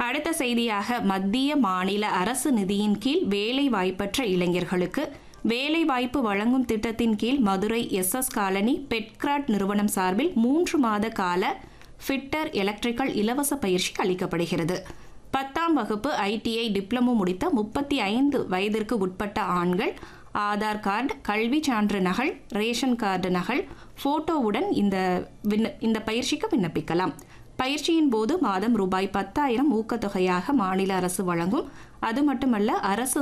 அடுத்த செய்தியாக மத்திய மாநில அரசு நிதியின் கீழ் வேலை வாய்ப்பற்ற இளைஞர்களுக்கு வேலை வாய்ப்பு வழங்கும் திட்டத்தின் கீழ் மதுரை எஸ் எஸ் காலனி பெட்கிராட் நிறுவனம் சார்பில் மூன்று மாத கால ஃபிட்டர் எலக்ட்ரிக்கல் இலவச பயிற்சி அளிக்கப்படுகிறது பத்தாம் வகுப்பு ஐடிஐ டிப்ளமோ முடித்த முப்பத்தி ஐந்து வயதிற்கு உட்பட்ட ஆண்கள் ஆதார் கார்டு கல்வி சான்று நகல் ரேஷன் கார்டு நகல் போட்டோவுடன் இந்த விண்ண இந்த பயிற்சிக்கு விண்ணப்பிக்கலாம் பயிற்சியின் போது மாதம் ரூபாய் பத்தாயிரம் ஊக்கத்தொகையாக மாநில அரசு வழங்கும் அது மட்டுமல்ல அரசு